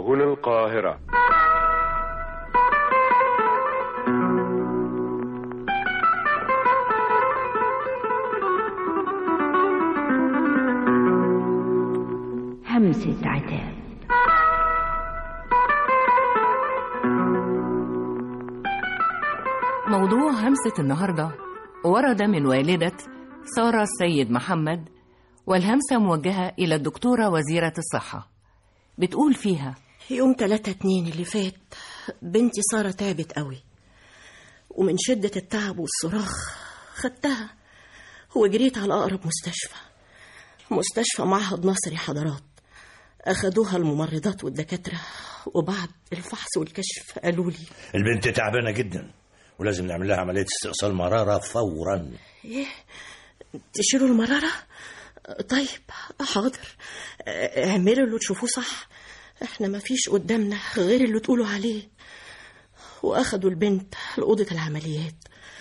هنا القاهرة همسة عتاب موضوع همسة النهاردة ورد من والدة سارة السيد محمد والهمسة موجهة إلى الدكتورة وزيرة الصحة بتقول فيها يوم تلاتة اتنين اللي فات بنتي سارة تعبت قوي ومن شدة التعب والصراخ خدتها وجريت على أقرب مستشفى مستشفى معهد ناصري حضرات أخدوها الممرضات والدكاترة وبعد الفحص والكشف قالوا لي البنت تعبانة جدا ولازم نعمل لها عملية استئصال مرارة فورا إيه تشيلوا المرارة طيب حاضر اعملوا اللي تشوفوه صح احنا ما فيش قدامنا غير اللي تقولوا عليه واخدوا البنت لأوضة العمليات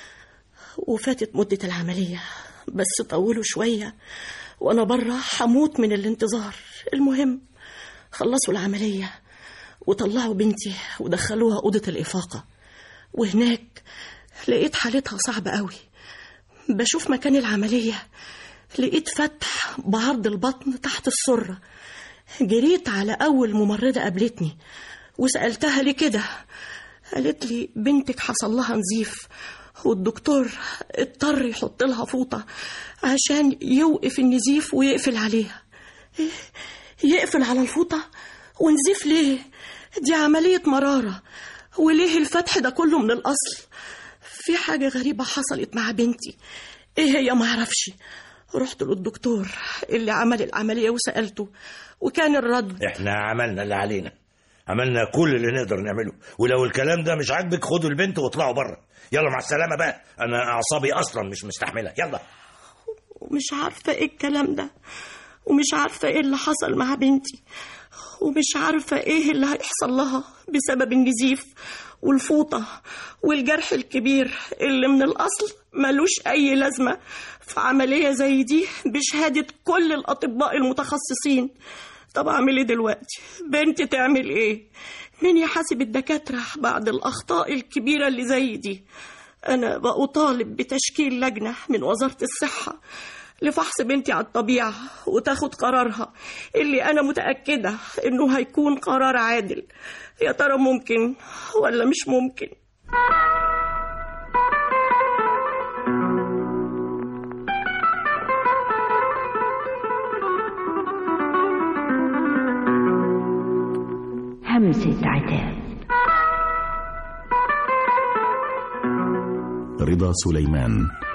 وفاتت مدة العملية بس طولوا شوية وانا بره هموت من الانتظار المهم خلصوا العملية وطلعوا بنتي ودخلوها أوضة الإفاقة وهناك لقيت حالتها صعبة قوي بشوف مكان العملية لقيت فتح بعرض البطن تحت السرة جريت على أول ممرضة قابلتني وسألتها ليه كده قالت لي بنتك حصل لها نزيف والدكتور اضطر يحط لها فوطة عشان يوقف النزيف ويقفل عليها إيه؟ يقفل على الفوطة ونزيف ليه دي عملية مرارة وليه الفتح ده كله من الأصل في حاجة غريبة حصلت مع بنتي ايه هي معرفش رحت للدكتور اللي عمل العملية وسألته وكان الرد احنا عملنا اللي علينا عملنا كل اللي نقدر نعمله ولو الكلام ده مش عاجبك خدوا البنت واطلعوا بره يلا مع السلامة بقى انا اعصابي اصلا مش مستحملة يلا ومش عارفة ايه الكلام ده ومش عارفة ايه اللي حصل مع بنتي ومش عارفة ايه اللي هيحصل لها بسبب النزيف والفوطة والجرح الكبير اللي من الأصل ملوش أي لازمة في عملية زي دي بشهادة كل الأطباء المتخصصين طب أعمل إيه دلوقتي؟ بنتي تعمل إيه؟ مين يحاسب الدكاترة بعد الأخطاء الكبيرة اللي زي دي؟ أنا بأطالب بتشكيل لجنة من وزارة الصحة لفحص بنتي على الطبيعة وتاخد قرارها اللي أنا متأكدة إنه هيكون قرار عادل يا ترى ممكن ولا مش ممكن همسة عتاب رضا سليمان